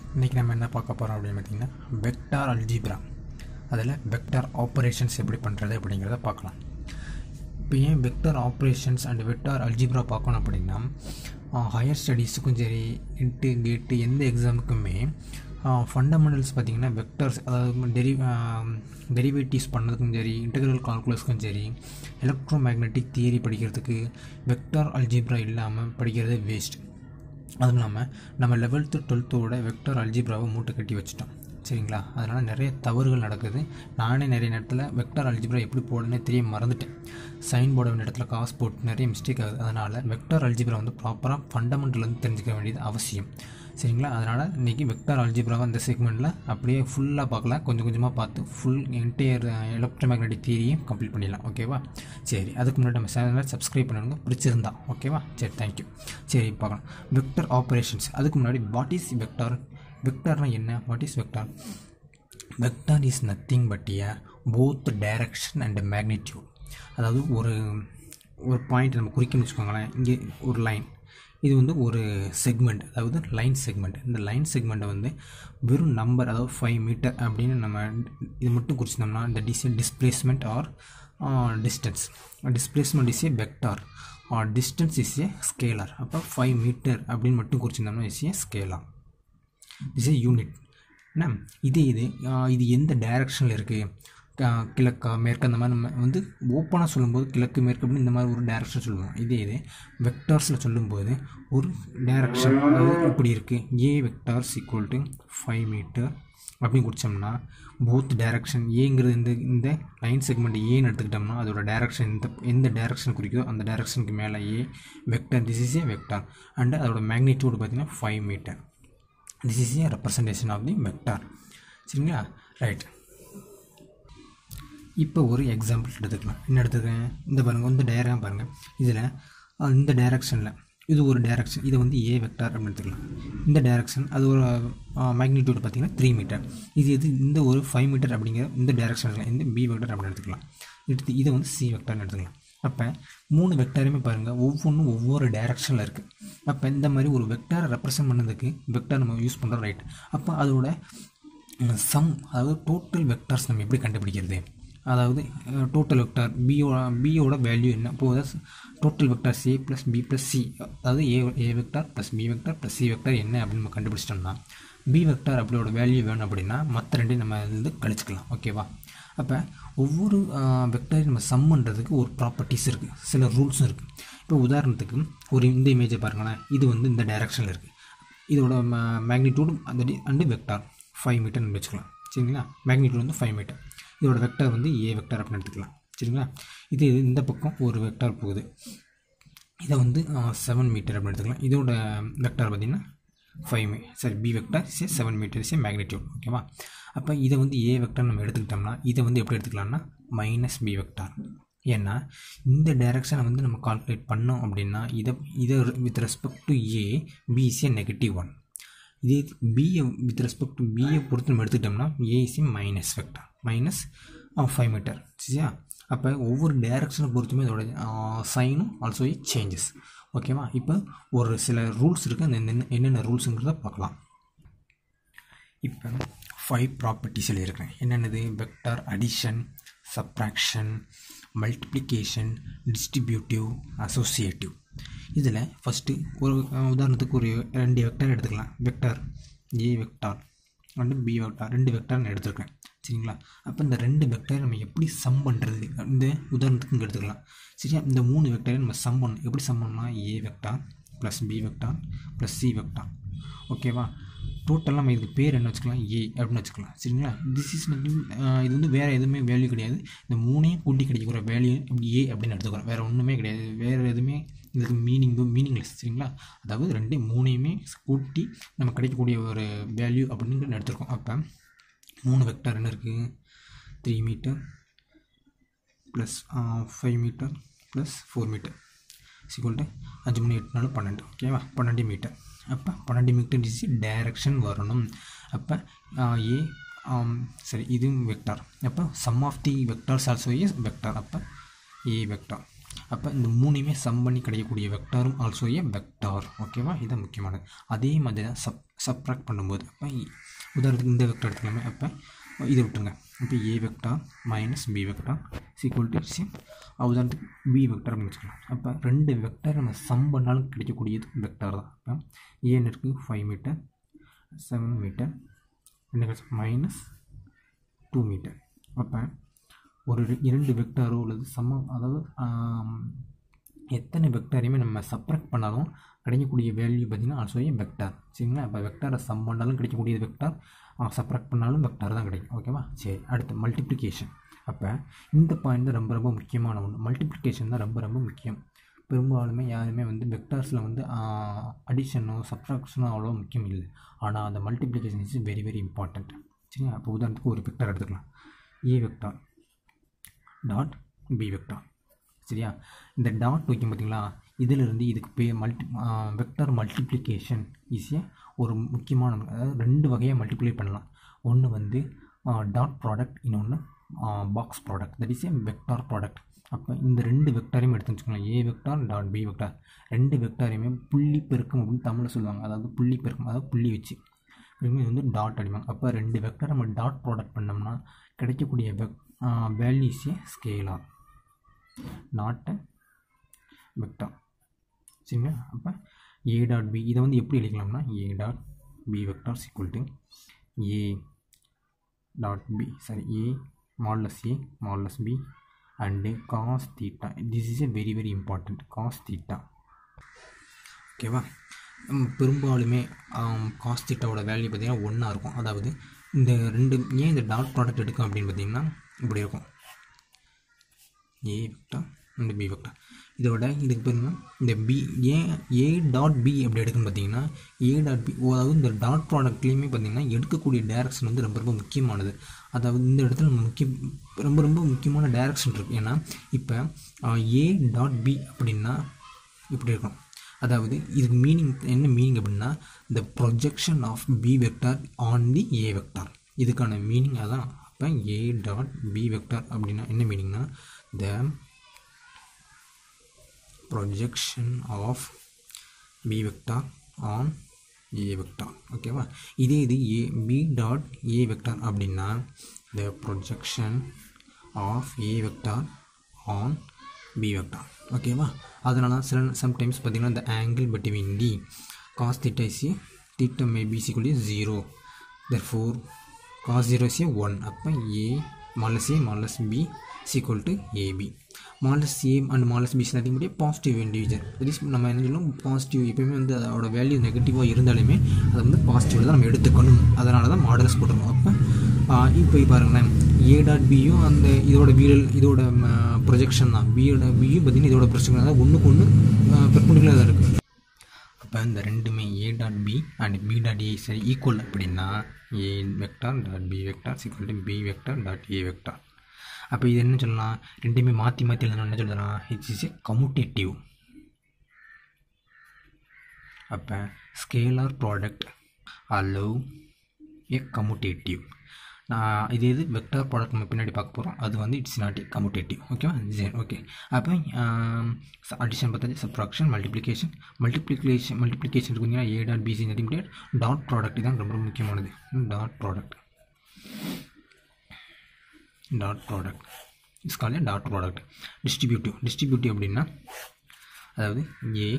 இன்றைக்கி நம்ம என்ன பார்க்க போகிறோம் அப்படின்னு பார்த்தீங்கன்னா வெக்டார் அல்ஜிப்ரா அதில் வெக்டார் ஆப்ரேஷன்ஸ் எப்படி பண்ணுறது அப்படிங்கிறத பார்க்கலாம் இப்போ ஏன் vector operations and vector algebra பார்க்கணும் அப்படின்னா ஹையர் ஸ்டடீஸுக்கும் சரி இன்ட்டு கேட்டு எந்த எக்ஸாமுக்குமே ஃபண்டமெண்டல்ஸ் பார்த்திங்கன்னா வெக்டர்ஸ் அதாவது டெரி டெரிவேட்டிவ்ஸ் பண்ணதுக்கும் சரி இன்டெகிரல் கால்குலஸ்க்கும் சரி எலக்ட்ரோ மேக்னெட்டிக் தியரி படிக்கிறதுக்கு வெக்டார் அல்ஜிப்ரா இல்லாமல் படிக்கிறது வேஸ்ட் அதுவும் இல்லாமல் நம்ம லெவல்த்து டுவெல்த்தோட வெக்டர் அல்ஜிப்ராவை மூட்டை கட்டி வச்சுட்டோம் சரிங்களா அதனால் நிறைய தவறுகள் நடக்குது நானே நிறைய நேரத்தில் வெக்டர் அல்ஜிப்ரா எப்படி போடணும்னே தெரிய மறந்துட்டேன் சைன் போட வேண்டிய இடத்துல காசு போட்டு நிறைய மிஸ்டேக் ஆகுது அதனால் வெக்டர் அல்ஜிப்ரா வந்து ப்ராப்பராக ஃபண்டமெண்டல் தெரிஞ்சுக்க வேண்டியது அவசியம் சரிங்களா அதனால் இன்றைக்கி வெக்டார் அல்ஜிப்ராவை அந்த செக்மெண்ட்டில் அப்படியே ஃபுல்லாக பார்க்கலாம் கொஞ்சம் கொஞ்சமாக பார்த்து ஃபுல் என்டையர் எலக்ட்ரோ மேக்னெட்டிக் தியரியும் கம்ப்ளீட் பண்ணிடலாம் ஓகேவா சரி அதுக்கு முன்னாடி நம்ம சேனலை சப்ஸ்கிரைப் பண்ணுங்க பிடிச்சிருந்தா ஓகேவா சரி தேங்க்யூ சரி பார்க்கலாம் வெக்டர் ஆப்ரேஷன்ஸ் அதுக்கு முன்னாடி வாட் இஸ் வெக்டார் வெக்டார்னால் என்ன what is vector vector is nothing but a both direction and magnitude அதாவது ஒரு ஒரு பாயிண்ட் நம்ம குறிக்கணும்னு வச்சுக்கோங்களேன் இங்கே ஒரு லைன் இது வந்து ஒரு செக்மெண்ட் அதாவது லைன் செக்மெண்ட் இந்த லைன் செக்மெண்ட்டை வந்து வெறும் நம்பர் அதாவது ஃபைவ் மீட்டர் அப்படின்னு நம்ம இது மட்டும் குறிச்சிட்டோம்னா இந்த டிஸ் displacement or distance displacement is a vector or distance is a scalar அப்போ ஃபைவ் மீட்டர் அப்படின்னு மட்டும் குறிச்சிருந்தோம்னா is a scalar is a unit என்ன இதே இது இது எந்த டைரக்ஷனில் இருக்குது கிழக்கா மேற்கு அந்த மாதிரி நம்ம வந்து ஓப்பனாக சொல்லும்போது கிழக்கு மேற்கு அப்படின்னு இந்த மாதிரி ஒரு டைரக்ஷன் சொல்லுவோம் இதே இது வெக்டார்ஸில் சொல்லும்போது ஒரு டைரக்ஷன் அதாவது இப்படி இருக்குது a vectors equal to five meter அப்படின்னு குடித்தோம்னா போத் டைரக்ஷன் ஏங்கிறது இந்த இந்த லைன் செக்மெண்ட் ஏன்னு எடுத்துக்கிட்டோம்னா அதோட டைரக்ஷன் இந்த எந்த டைரக்ஷன் குறிக்குதோ அந்த டைரக்ஷனுக்கு மேலே a vector this is a vector and அதோட மேக்னிடியூடு பார்த்திங்கன்னா five meter this is a representation of the vector சரிங்களா ரைட் இப்போ ஒரு எக்ஸாம்பிள் எடுத்துக்கலாம் என்ன எடுத்துக்கிறேன் இந்த பாருங்கள் இந்த டயராக பாருங்கள் இதில் இந்த டைரக்ஷனில் இது ஒரு டைரக்ஷன் இதை வந்து ஏ வெக்டார் அப்படின்னு எடுத்துக்கலாம் இந்த டைரக்ஷன் அது ஒரு மேக்னிடியூட் பார்த்திங்கன்னா த்ரீ மீட்டர் இது இது இந்த ஒரு ஃபைவ் மீட்டர் அப்படிங்கிற இந்த டைரக்ஷனில் இந்த பி வெக்டர் அப்படின்னு எடுத்துக்கலாம் எடுத்து இதை வந்து சி வெக்டார்னு எடுத்துக்கலாம் அப்போ மூணு வெக்டாருமே பாருங்கள் ஒவ்வொன்றும் ஒவ்வொரு டைரக்ஷனில் இருக்குது அப்போ இந்த மாதிரி ஒரு வெக்டாரை ரெப்ரசன்ட் பண்ணதுக்கு வெக்டார் நம்ம யூஸ் பண்ணுறோம் ரைட் அப்போ அதோட சம் அதாவது டோட்டல் வெக்டார்ஸ் நம்ம எப்படி கண்டுபிடிக்கிறது அதாவது டோட்டல் வெக்டார் பியோட பியோட வேல்யூ என்ன இப்போது total vector A plus B plus C அதாவது A A vector plus B vector plus C vector என்ன அப்படின்னு நம்ம கண்டுபிடிச்சிட்டோம்னா பி வெக்டார் அப்படியோட வேல்யூ வேணும் அப்படின்னா மற்ற ரெண்டையும் நம்ம வந்து கழிச்சிக்கலாம் ஓகேவா அப்போ ஒவ்வொரு வெக்டாரையும் நம்ம சம் பண்ணுறதுக்கு ஒரு ப்ராப்பர்ட்டிஸ் இருக்குது சில ரூல்ஸும் இருக்குது இப்போ உதாரணத்துக்கு ஒரு இந்த இமேஜை பாருங்களேன் இது வந்து இந்த டைரக்ஷனில் இருக்குது இதோட மேக்னிடியூட் அந்த அண்டு வெக்டார் ஃபைவ் மீட்டர்னு வச்சுக்கலாம் சரிங்களா மேக்னிடியூட் வந்து ஃபைவ் மீட்டர் இதோட வெக்டார் வந்து ஏ வெக்டார் அப்படின்னு எடுத்துக்கலாம் சரிங்களா இது இந்த பக்கம் ஒரு வெக்டார் போகுது இதை வந்து செவன் மீட்டர் அப்படின்னு எடுத்துக்கலாம் இதோட வெக்டார் பார்த்திங்கன்னா ஃபைவ் மீ சரி B vector say seven meter say magnitude ஓகேவா அப்போ இதை வந்து ஏ வெக்டார் நம்ம எடுத்துக்கிட்டோம்னா இதை வந்து எப்படி எடுத்துக்கலாம்னா மைனஸ் பி வெக்டார் ஏன்னா இந்த டைரக்ஷனை வந்து நம்ம கால்குலேட் பண்ணோம் அப்படின்னா இதை இதை with respect to A B is a negative one இதே BA with respect to BA பொறுத்து நம்ம எடுத்துக்கிட்டோம்னா A is a minus vector minus five meter சரியா அப்போ ஒவ்வொரு டைரக்ஷனை பொறுத்துமே அதோட சைனும் ஆல்சோ ஏ சேஞ்சஸ் ஓகேவா இப்போ ஒரு சில ரூல்ஸ் இருக்குது அந்த என்னென்ன ரூல்ஸுங்கிறத பார்க்கலாம் இப்போ ஃபைவ் ப்ராப்பர்ட்டிஸ் எழுதியிருக்கேன் என்னென்னது vector addition subtraction multiplication distributive associative இதில் ஃபஸ்ட்டு ஒரு உதாரணத்துக்கு ஒரு ரெண்டு வெக்டார் எடுத்துக்கலாம் vector A vector and B vector ரெண்டு வெக்டார் நான் எடுத்துருக்கேன் சரிங்களா அப்போ இந்த ரெண்டு வெக்டார் நம்ம எப்படி சம் பண்ணுறது இந்த உதாரணத்துக்கு இங்கே எடுத்துக்கலாம் சரியா இந்த மூணு வெக்டாரை நம்ம சம் பண்ணணும் எப்படி சம் பண்ணலாம் A vector plus B vector plus C vector ஓகேவா டோட்டலாக நம்ம இதுக்கு பேர் என்ன வச்சுக்கலாம் ஏ அப்படின்னு வச்சுக்கலாம் சரிங்களா திஸ் இஸ் இது வந்து வேறு எதுவுமே வேல்யூ கிடையாது இந்த மூணையும் கூட்டி கிடைக்கிற வேல்யூ ஏ அப்படின்னு எடுத்துக்கிறோம் வேறு ஒன்றுமே கிடையாது வேறு எதுவுமே இதுக்கு மீனிங்கு மீனிங்லெஸ் சரிங்களா அதாவது ரெண்டு மூணையுமே கூட்டி நம்ம கிடைக்கக்கூடிய ஒரு வேல்யூ அப்படின்னு எடுத்துருக்கோம் அப்போ மூணு வெக்டார் என்ன இருக்குது three meter plus five meter plus four meter equal to அஞ்சு மணி எட்டு நாலு பன்னெண்டு ஓகேவா பன்னெண்டு மீட்டர் அப்போ பன்னெண்டு மீட்டர் டிசி டைரக்ஷன் வரணும் அப்போ ஏ சரி இதுவும் வெக்டார் அப்போ sum of the vectors also is vector அப்போ ஏ வெக்டார் அப்போ இந்த மூணையுமே சம் பண்ணி கிடைக்கக்கூடிய வெக்டாரும் ஆல்சோ ஏ வெக்டார் ஓகேவா இதுதான் முக்கியமானது அதே மாதிரி தான் சப் சப்ராக்ட் பண்ணும்போது அப்போ உதாரணத்துக்கு இந்த வெக்டார் எடுத்துக்கலாமே அப்போ இது விட்டுருங்க இப்போ A vector minus B vector equal to C உதாரணத்துக்கு பி வெக்டார் அப்படின்னு வச்சுக்கலாம் அப்போ ரெண்டு வெக்டார் நம்ம சம் பண்ணாலும் கிடைக்கக்கூடியது வெக்டார் தான் அப்போ ஏன்னு இருக்குது ஃபைவ் மீட்டர் செவன் மீட்டர் ரெண்டு மைனஸ் டூ மீட்டர் அப்போ ஒரு ரெ- இரண்டு வெக்டாரோ அல்லது சமம் அதாவது ஆம், எத்தனை வெக்டாரையுமே நம்ம சப்ராக்ட் பண்ணாலும் கிடைக்கக்கூடிய வேல்யூ பார்த்திங்கன்னா ஆல்சோ ஏ வெக்டார் சரிங்களா இப்போ வெக்டாரை சம் பண்ணாலும் கிடைக்கக்கூடிய வெக்டார் சப்ராக்ட் பண்ணாலும் வெக்டார் தான் கிடைக்கும் ஓகேவா சரி அடுத்து மல்டிப்ளிகேஷன் அப்போ இந்த பாயிண்ட் தான் ரொம்ப ரொம்ப முக்கியமான ஒன்று மல்டிப்ளிகேஷன் தான் ரொம்ப ரொம்ப முக்கியம் பெரும்பாலுமே யாருமே வந்து வெக்டார்ஸில் வந்து அடிஷனோ சப்ராக்ஷனோ அவ்வளோ முக்கியம் இல்லை ஆனால் அந்த multiplication is very very important சரிங்களா அப்போ உதாரணத்துக்கு ஒரு வெக்டார் எடுத்துக்கலாம் A vector dot B vector சரியா இந்த டாட் வைக்கும் பார்த்தீங்களா இதிலிருந்து இதுக்கு பே மல்டி வெக்டார் மல்டிப்ளிகேஷன் ஈஸியாக ஒரு முக்கியமான அதாவது ரெண்டு வகையாக மல்டிப்ளை பண்ணலாம் ஒன்று வந்து டாட் ப்ராடக்ட் இன்னொன்று box product that is a vector product அப்போ இந்த ரெண்டு வெக்டாரையும் எடுத்து வச்சுக்கலாம் A vector dot B vector ரெண்டு வெக்டாரையுமே புள்ளி பெருக்கம் அப்படின்னு தமிழில் சொல்லுவாங்க அதாவது புள்ளி பெருக்கம் அதாவது புள்ளி வச்சு இது வந்து டாட் அடிப்பாங்க அப்போ ரெண்டு வெக்டார் நம்ம டாட் ப்ராடக்ட் பண்ணோம்னா கிடைக்கக்கூடிய வெக் values a scalar not vector சரிங்களா அப்போ ஏ டாட் பி இதை வந்து எப்படி எழுதிக்கலாம்னா A dot B vector equal to A dot B sorry A modulus A modulus B and cos theta this is a very very important cos theta ஓகேவா ம், பெரும்பாலுமே cos தீட்டாவோட value பார்த்தீங்கன்னா ஒன்றா இருக்கும் அதாவது இந்த ரெண்டு ஏன் இந்த டாட் ப்ராடக்ட் எடுக்கும் அப்படின்னு பார்த்தீங்கன்னா இப்படி இருக்கும் ஏ வெக்டா இந்த பி வெக்டா இதோட இதுக்கு பாருங்க இந்த பி ஏன் ஏ டாட் பி அப்படி எடுக்குன்னு பார்த்தீங்கன்னா ஏ டாட் பி அதாவது இந்த டாட் ப்ராடக்ட்லேயுமே பார்த்தீங்கன்னா எடுக்கக்கூடிய டேரக்ஷன் வந்து ரொம்ப ரொம்ப முக்கியமானது அதாவது இந்த இடத்துல நம்ம முக்கிய ரொம்ப ரொம்ப முக்கியமான டேரக்ஷன் இருக்குது ஏன்னா இப்போ ஏ டாட் பி அப்படின்னா இப்படி இருக்கும் அதாவது இதுக்கு மீனிங் என்ன மீனிங் அப்படின்னா the projection of B vector on the A vector இதுக்கான மீனிங் அதான் அப்போ ஏ டாட் பி வெக்டார் அப்படின்னா என்ன மீனிங்னா the projection of B vector on A vector ஓகேவா இதே இது A B dot A vector அப்படின்னா the projection of A vector on B vector ஓகேவா அதனால சில சம்டைம்ஸ் பார்த்தீங்கன்னா இந்த angle between D cos theta is a theta may be equal to 0 therefore cos 0 is a 1 அப்போ a minus a minus b is equal to ab minus a and minus b is nothing but a positive integer that is நம்ம என்ன சொல்லுவோம் positive எப்பயுமே வந்து அதோட value நெகட்டிவாக இருந்தாலுமே அதை வந்து பாசிட்டிவ் தான் நம்ம எடுத்துக்கணும் அதனால தான் மாடல்ஸ் போட்டுருக்கோம் அப்போ இப்போ பாருங்களேன் ஏ டாட் பியும் அந்த இதோட வீரல் இதோட ப்ரொஜெக்ஷன் தான் பியோட பியும் பார்த்தீங்கன்னா இதோட ப்ரொஜெக்ஷன் அதாவது ஒன்றுக்கு ஒன்று பெர்பண்டிகுலர் தான் இருக்குது அப்போ இந்த ரெண்டுமே A dot B and B dot A சரி ஈக்குவல் அப்படின்னா A vector dot B vector equal to B vector dot A vector அப்போ இது என்ன சொல்லலாம் ரெண்டுமே மாற்றி மாற்றி எழுதணும் என்ன சொல்லலாம் இட்ஸ் இஸ் ஏ கமுட்டேட்டிவ் அப்போ scalar product allow A commutative நான் இது இது வெக்டார் ப்ராடக்ட் நம்ம பின்னாடி பார்க்க போகிறோம் அது வந்து இட்ஸ் நாட் ஏ கமுட்டேட்டிவ் ஓகேவா ஜென் ஓகே அப்போ அடிஷன் பார்த்தாச்சு சப்ராக்ஷன் மல்டிப்ளிகேஷன் மல்டிப்ளிகேஷன் மல்டிப்ளிகேஷன் இருக்குங்கன்னா A dot BC nothing dot product தான் ரொம்ப ரொம்ப முக்கியமானது dot product dot product is call dot product distributive distributive அப்படின்னா அதாவது A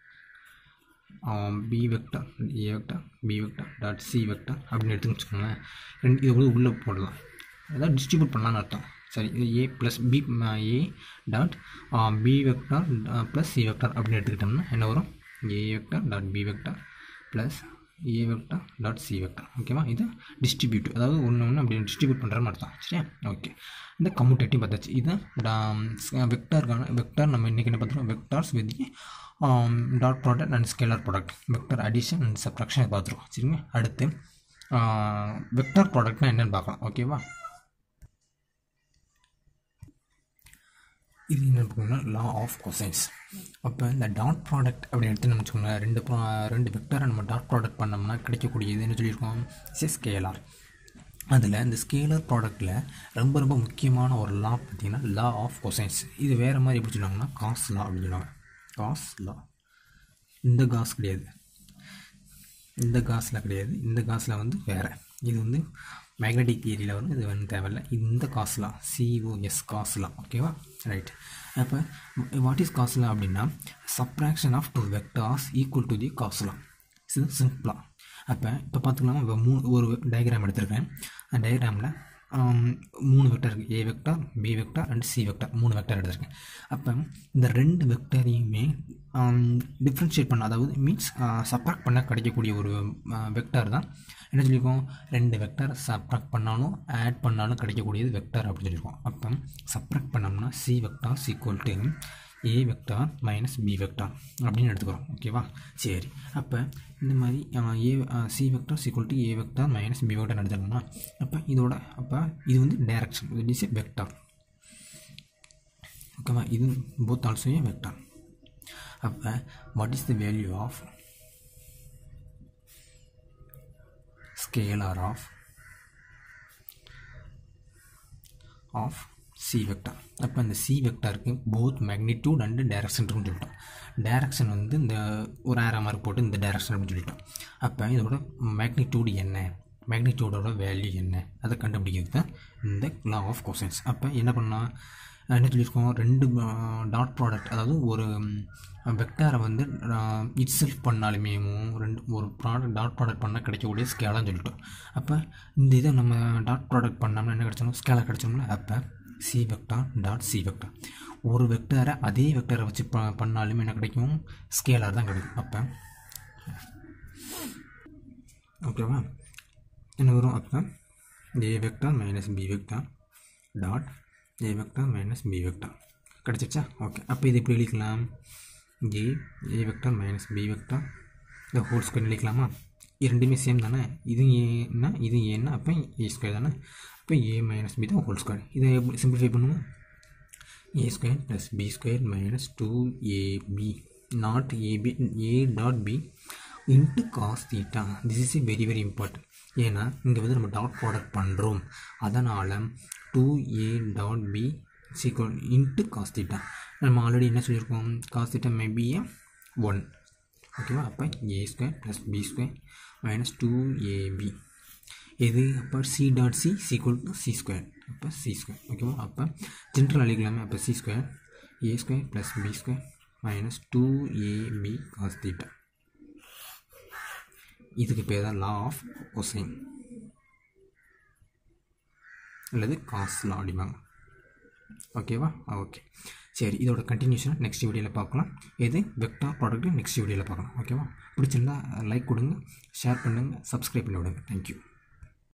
B vector A vector B vector dot C vector அப்படின்னு எடுத்து வச்சுக்கோங்களேன் ரெண்டு இது வந்து உள்ளே போடலாம் அதாவது டிஸ்ட்ரிபியூட் பண்ணலான்னு அர்த்தம் சரி இது A plus B A dot B vector plus C vector அப்படின்னு எடுத்துக்கிட்டோம்னா என்ன வரும் A vector dot B vector plus A vector dot C vector ஓகேவா இது டிஸ்ட்ரிபியூட் அதாவது ஒன்று ஒன்று அப்படி டிஸ்ட்ரிபியூட் பண்ணுறோம்னு அர்த்தம் சரியா ஓகே இந்த கம்யூட்டேட்டிவ் பார்த்தாச்சு இது வெக்டாருக்கான வெக்டார் நம்ம இன்றைக்கி என்ன பார்த்துருக்கோம் vectors with dot product and scalar product vector addition and subtraction பார்த்துருக்கோம் சரிங்க அடுத்து வெக்டார் ப்ராடக்ட்னா என்னென்னு பார்க்கலாம் ஓகேவா இது என்ன பார்த்தீங்கன்னா லா ஆஃப் கொசைன்ஸ் அப்போ இந்த டாட் ப்ராடக்ட் அப்படின்னு எடுத்து நம்ம வச்சுக்கோங்களேன் ரெண்டு pro- ரெண்டு வெக்டரை நம்ம டாட் ப்ராடக்ட் பண்ணோம்னா கிடைக்கக்கூடியது என்ன சொல்லியிருக்கோம் இஸ் ஸ்கேலார் அதில் இந்த ஸ்கேலர் ப்ராடக்ட்டில் ரொம்ப ரொம்ப முக்கியமான ஒரு லா பார்த்தீங்கன்னா லா ஆஃப் கொசைன்ஸ் இது வேறு மாதிரி எப்படி சொன்னாங்கன்னா காஸ் லா அப்படின்னு சொல்லுவாங்க காஸ் லா இந்த காஸ் கிடையாது இந்த காசில் கிடையாது இந்த காசில் வந்து வேறு இது வந்து மேக்னெட்டிக் ஏரியில் வரும் இது வந்து தேவையில்லை இந்த காஸ்லாம் சிஓஎஸ் காஸ்லாம் ஓகேவா ரைட் அப்போ வாட் இஸ் காஸ்லாம் அப்படின்னா subtraction of two vectors equal to the காஸ்லாம் இது சிம்பிளாக அப்போ இப்போ பார்த்துக்கலாம் இப்போ மூணு ஒரு டயக்ராம் எடுத்திருக்கேன் அந்த டயக்ராமில் மூணு வெக்டர் இருக்குது A vector B vector and C vector மூணு வெக்டார் எடுத்திருக்கேன் அப்போ இந்த ரெண்டு வெக்டரையுமே டிஃப்ரென்ஷியேட் பண்ண அதாவது மீன்ஸ் சப்ராக்ட் பண்ண கிடைக்கக்கூடிய ஒரு வெக்டார் தான் என்ன சொல்லியிருக்கோம் ரெண்டு வெக்டார் சப்ராக்ட் பண்ணாலும் ஆட் பண்ணாலும் கிடைக்கக்கூடியது வெக்டார் அப்படின்னு சொல்லியிருக்கோம் அப்போ சப்ராக்ட் பண்ணோம்னா C vector equal to A vector minus B vector அப்படின்னு எடுத்துக்கிறோம் ஓகேவா சரி அப்போ இந்த மாதிரி A C vector equal to A vector minus B vector எடுத்துக்கோம்னா அப்போ இதோட அப்போ இது வந்து டைரக்ஷன் இது இஸ் ஏ வெக்டார் ஓகேவா இது போத் ஆல்சோ ஏ வெக்டார் அப்போ what is the value of scalar of of c vector அப்போ இந்த சி வெக்டாருக்கு போத் மேக்னிடியூட் அண்டு டைரக்ஷன் இருக்குன்னு சொல்லிட்டோம் டைரக்ஷன் வந்து இந்த ஒரு ஆரா மார்க் போட்டு இந்த டைரக்ஷன் அப்படின்னு சொல்லிட்டோம் அப்போ இதோட மேக்னிடியூட் என்ன மேக்னிடியூடோட வேல்யூ என்ன அதை கண்டுபிடிக்கிறது தான் இந்த லா ஆஃப் கொசைன்ஸ் அப்போ என்ன பண்ணால் என்ன சொல்லியிருக்கோம் ரெண்டு டாட் ப்ராடக்ட் அதாவது ஒரு வெக்டாரை வந்து இட் செல்ஃப் பண்ணாலுமே ரெண்டு ஒரு ப்ராடக்ட் டாட் ப்ராடக்ட் பண்ணால் கிடைக்கக்கூடிய ஸ்கேலான்னு சொல்லிட்டோம் அப்போ இந்த இதை நம்ம டாட் ப்ராடக்ட் பண்ணோம்னா என்ன கிடைச்சோம் ஸ்கேலாக கிடைச்சோம்ல அப்போ C vector dot C vector ஒரு வெக்டாரை அதே வெக்டாரை வச்சு ப பண்ணாலுமே என்ன கிடைக்கும் ஸ்கேலாக தான் கிடைக்கும் அப்போ ஓகேவா என்ன வரும் அப்போ A vector minus B vector dot A vector minus B vector கிடச்சிச்சா ஓகே அப்போ இது எப்படி எழுதிக்கலாம் A A vector minus B vector இந்த ஹோல் ஸ்கொயர் எழுதிக்கலாமா இரண்டுமே சேம் தானே இது ஏன்னா இது ஏன்னா அப்போ ஏ ஸ்கொயர் தானே அப்போ ஏ மைனஸ் பி தான் ஹோல் ஸ்கொயர் இதை எப்படி சிம்பிளிஃபை பண்ணுவோம் A square plus B square minus two AB not AB A dot B into cos theta this is very very important ஏன்னா இங்கே வந்து நம்ம டாட் ப்ராடக்ட் பண்ணுறோம் அதனால் two A dot B equal into cos theta நம்ம already என்ன சொல்லியிருக்கோம் cos theta maybe one ஓகேவா அப்போ A square plus B square minus two AB இது அப்போ C dot C equal to C square அப்போ சி ஸ்கொயர் ஓகேவா அப்போ ஜென்ரல் அழிக்கலாமே அப்போ C square A square plus B square minus two AB cos theta இதுக்கு பேர் தான் லா ஆஃப் கொசைன் அல்லது காஸ் லா அப்படிம்பாங்க ஓகேவா ஓகே சரி இதோட கண்டினியூஷன் நெக்ஸ்ட் வீடியோவில் பார்க்கலாம் எது வெக்டார் ப்ராடக்ட் நெக்ஸ்ட் வீடியோவில் பார்க்கலாம் ஓகேவா பிடிச்சிருந்தா லைக் கொடுங்க ஷேர் பண்ணுங்கள் சப்ஸ்கிரைப் பண்ணி விடுங்க தேங்க்யூ